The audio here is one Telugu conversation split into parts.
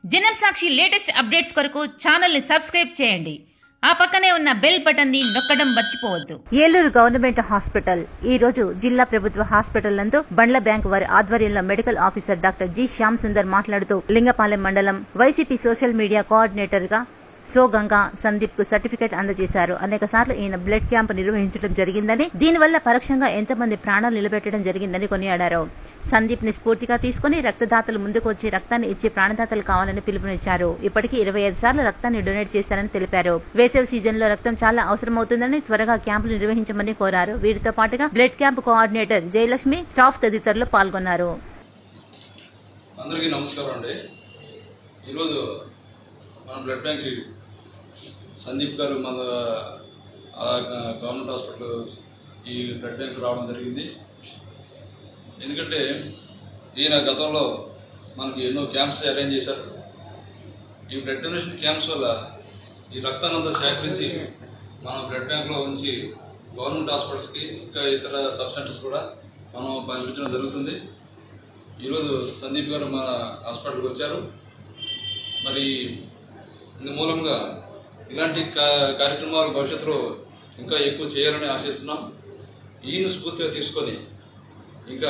జనం సాక్షి లేటెస్ట్ అప్డేట్స్ కొరకు ఛానల్ ని సబ్స్క్రైబ్ చేయండి ఆ పక్కనే ఉన్న బెల్ బటన్ ని నొక్కడం మర్చిపోవద్దు ఏలూరు గవర్నమెంట్ హాస్పిటల్ ఈ రోజు జిల్లా ప్రభుత్వ హాస్పిటల్ నందు బండ్ల బ్యాంక్ వారి ఆధ్వర్యంలో medical officer doctor G Shyam Sundar మాట్లాడుతూ లింగపాలెం మండలం వైసీపీ సోషల్ మీడియా కోఆర్డినేటర్ గా సో గంగా సందీప్ కు సర్టిఫికేట్ అందజేశారు అనేక సార్లు ఈయన బ్లడ్ క్యాంప్ నిర్వహించడం జరిగిందని దీనివల్ల పరోక్షంగా ఎంతమంది ప్రాణాలు నిలబెట్టడం జరిగిందని కొనియాడారు సందీప్ ని స్ఫూర్తిగా తీసుకుని రక్తదాతలు ముందుకు వచ్చి రక్తాన్ని ఇచ్చే ప్రాణదాతలు కావాలని పిలుపునిచ్చారు ఇప్పటికీ ఇరవై ఐదు సార్లు రక్తాన్ని డొనేట్ చేశారని తెలిపారు వేసవి సీజన్ లో రక్తం చాలా అవసరమవుతుందని త్వరగా క్యాంపులు నిర్వహించమని కోరారు వీరితో పాటుగా blood camp coordinator Jayalakshmi staff తదితరులు పాల్గొన్నారు అందరికీ నమస్కారం అండి ఈరోజు మన బ్లడ్ బ్యాంక్ సందీప్ గారు మన ఆ గవర్నమెంట్ హాస్పిటల్ ఈ బ్లడ్ బ్యాంక్ రావడం జరిగింది ఎందుకంటే ఈయన గతంలో మనకి ఎన్నో క్యాంప్స్ అరేంజ్ చేశారు ఈ బ్లడ్ డొనేషన్ క్యాంప్స్ వల్ల ఈ రక్తానంతా సేకరించి మనం బ్లడ్ బ్యాంక్లో ఉంచి గవర్నమెంట్ హాస్పిటల్స్కి ఇంకా ఇతర సబ్ సెంటర్స్ కూడా మనం పంపించడం జరుగుతుంది ఈరోజు సందీప్ గారు మన హాస్పిటల్కి వచ్చారు మరి ఇందు మూలంగా ఇలాంటి కా- కార్యక్రమాలు భవిష్యత్తులో ఇంకా ఎక్కువ చేయాలని ఆశిస్తున్నాం ఈయన స్ఫూర్తిగా తీసుకొని ఇంకా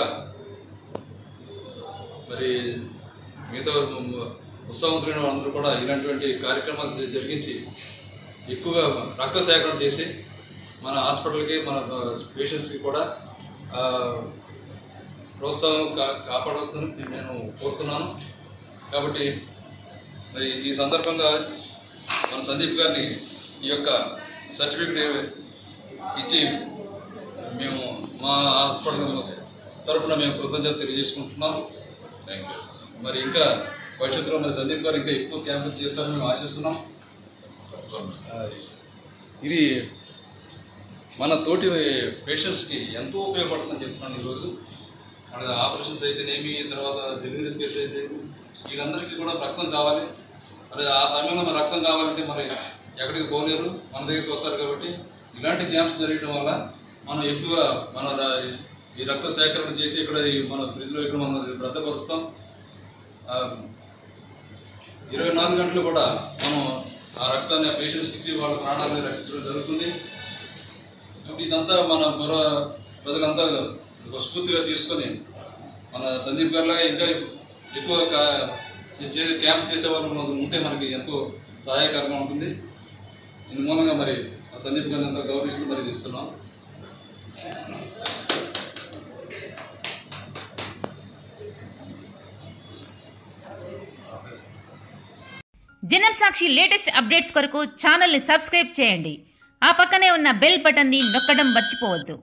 మరి మిగతా ఉత్సాహవంతులైన వాళ్ళందరూ కూడా ఇలాంటివంటి కార్యక్రమాలు జ- జరిగించి ఎక్కువగా రక్త సేకరణ చేసి మన హాస్పిటల్కి మన పేషెంట్స్కి కూడా ఆ, ప్రోత్సాహం కా కాపాడవలసిందని నేను కోరుతున్నాను కాబట్టి మరి ఈ సందర్భంగా మన సందీప్ గారిని ఈ యొక్క సర్టిఫికేట్ ఇచ్చి మేము మా హాస్పిటల్ తరఫున మేము కృతజ్ఞత తెలియజేసుకుంటున్నాం మరి ఇంకా భవిష్యత్తులో మరి సందీప్ గారు ఇంకా ఎక్కువ క్యాంపులు చేస్తారని మేము ఆశిస్తున్నాం ఇది మన తోటి పేషెంట్స్కి ఎంతో ఉపయోగపడుతుందని చెప్తున్నాను ఈరోజు మన ఆపరేషన్స్ అయితేనేమి తర్వాత డెలివరీస్ కేసు అయితే వీళ్ళందరికీ కూడా రక్తం కావాలి మరి ఆ సమయంలో మన రక్తం కావాలంటే మరి ఎక్కడికి పోలేరు మన దగ్గరికి వస్తారు కాబట్టి ఇలాంటి క్యాంప్స్ జరగడం వల్ల మనం ఎక్కువ మన ర- ఈ రక్త సేకరణ చేసి ఇక్కడ ఈ మన ఫ్రిడ్జ్లో ఇక్కడ మనం భద్రపరుస్తాం ఆ, ఇరవై నాలుగు గంటలు కూడా మనం ఆ రక్తాన్ని ఆ పేషెంట్స్కి ఇచ్చి వాళ్ళ ప్రాణాలను రక్షించడం జరుగుతుంది కాబట్టి ఇదంతా మన పుర ప్రజలంతా ఒక స్ఫూర్తిగా తీసుకొని మన సందీప్ గారిలాగా ఇంకా ఎక్కువ కా- చే- చే- క్యాంప్ చేసే వాళ్ళు మనకు ఉంటే మనకి ఎంతో సహాయకరంగా ఉంటుంది ఇందు మూలంగా మరి ఆ సందీప్ గారిని ఎంతో గౌరవిస్తూ మరి ఇది ఇస్తున్నాం జనం సాక్షి లేటెస్ట్ అప్డేట్స్ కొరకు ఛానల్ ని సబ్స్క్రైబ్ చేయండి ఆ పక్కనే ఉన్న బెల్ బటన్ ని నొక్కడం మర్చిపోవద్దు